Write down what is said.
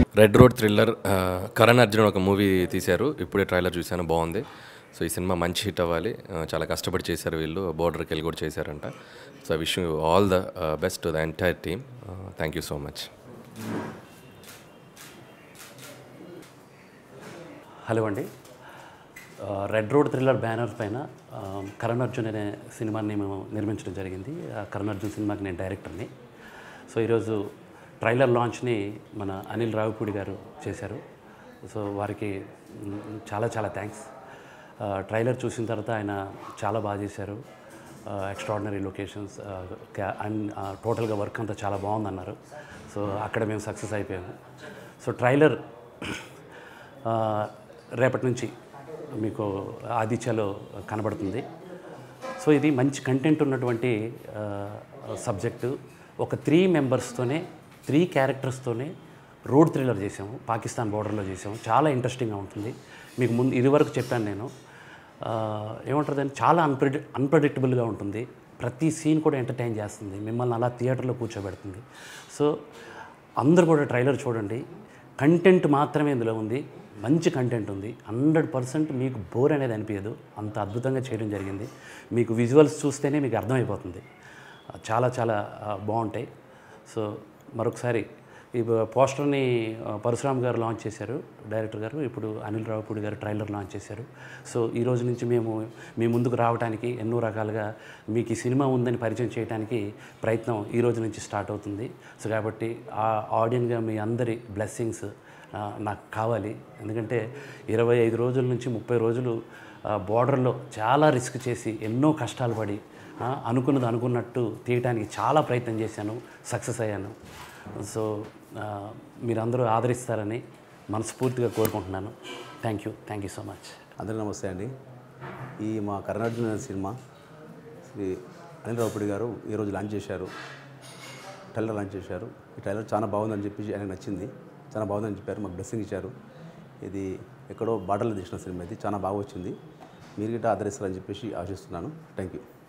red road thriller ఆ, కరణ్ అర్జున్ ఒక movie తీశారు ఇప్పుడే ట్రైలర్ చూశాను బాగుంది సో ఈ సినిమా మంచి హిట్ అవ్వాలి ఆ, చాలా కష్టపడి చేశారు వీళ్ళు బోర్డర్కి వెళ్ళి కూడా చేశారంట so wish all the best to the entire team thank you so much hello అండి ఆ, రెడ్ రోడ్ థ్రిల్లర్ బ్యానర్ పైన ఆ, కరణ్ అర్జున్ అనే సినిమాని మేము నిర్మించడం జరిగింది ఆ కరణ్ అర్జున్ సినిమాకి నేను డైరెక్టర్ని సో ఈరోజు ట్రైలర్ లాంచ్ని మన అనిల్ రావుపూడి గారు చేశారు సో వారికి మ్, చాలా చాలా థ్యాంక్స్ ట్రైలర్ చూసిన తర్వాత ఆయన చాలా బాగా చేశారు ఎక్స్ట్రాడినరీ లొకేషన్స్ అండ్ టోటల్గా వర్క్ అంతా చాలా బాగుందన్నారు సో అక్కడ మేము సక్సెస్ అయిపోయాము సో ట్రైలర్ ఆ, రేపటి నుంచి మీకు ఆదిత్యలో కనబడుతుంది సో ఇది మంచి కంటెంట్ ఉన్నటువంటి సబ్జెక్టు ఒక త్రీ మెంబర్స్తోనే త్రీ క్యారెక్టర్స్తోనే రోడ్ థ్రిల్లర్ చేసాము పాకిస్తాన్ బోర్డర్లో చేసాము చాలా ఇంట్రెస్టింగ్గా ఉంటుంది మీకు ముందు ఇదివరకు చెప్పాను నేను ఆ, ఏమంటారు చాలా అన్ప్రెడి అన్ప్రెడిక్టబుల్గా ఉంటుంది ప్రతి సీన్ కూడా ఎంటర్టైన్ చేస్తుంది మిమ్మల్ని అలా థియేటర్లో కూర్చోబెడుతుంది సో అందరూ కూడా ట్రైలర్ చూడండి కంటెంట్ మాత్రమే ఇందులో ఉంది మంచి కంటెంట్ ఉంది హండ్రెడ్ పర్సెంట్ మీకు బోర్ అనేది అనిపించదు అంత అద్భుతంగా చేయడం జరిగింది మీకు విజువల్స్ చూస్తేనే మీకు అర్థమైపోతుంది చాలా చాలా ఆ, బాగుంటాయి సో మరొకసారి ఈ పోస్టర్ని ఆ, పరశురామ్ గారు లాంచ్ చేశారు డైరెక్టర్ గారు ఇప్పుడు అనిల్ రావుపూడి గారు ట్రైలర్ లాంచ్ చేశారు సో ఈ రోజు నుంచి మేము మీ ముందుకు రావడానికి ఎన్నో రకాలుగా మీకు ఈ సినిమా ఉందని పరిచయం చేయడానికి ప్రయత్నం ఈ రోజు నుంచి స్టార్ట్ అవుతుంది సో కాబట్టి ఆ ఆడియన్గా మీ అందరి బ్లెస్సింగ్స్ నాకు కావాలి ఎందుకంటే ఇరవై ఐదు రోజుల నుంచి ముప్పై రోజులు బార్డర్లో చాలా రిస్క్ చేసి ఎన్నో కష్టాలు పడి ఆ, అనుకున్నది అనుకున్నట్టు తీయటానికి చాలా ప్రయత్నం చేశాను సక్సెస్ అయ్యాను సో ఆ, మీరందరూ ఆదరిస్తారని మనస్ఫూర్తిగా కోరుకుంటున్నాను thank you thank you so much అందరికీ నమస్తే అండి ఈ మా కర్ణార్జున అనే సినిమా శ్రీ అనిల్ రావుపూడి గారు ఈరోజు లాంచ్ చేశారు ట్రైలర్ లాంచ్ చేశారు ఈ ట్రైలర్ చాలా బాగుందని చెప్పి ఆయనకు నచ్చింది చాలా బాగుందని చెప్పారు మాకు బ్లెస్సింగ్ ఇచ్చారు ఇది ఎక్కడో బార్డర్లో తీసిన సినిమా ఇది చాలా బాగా వచ్చింది మీరు గిట్ట ఆదరిస్తారని చెప్పేసి ఆశిస్తున్నాను థ్యాంక్ యూ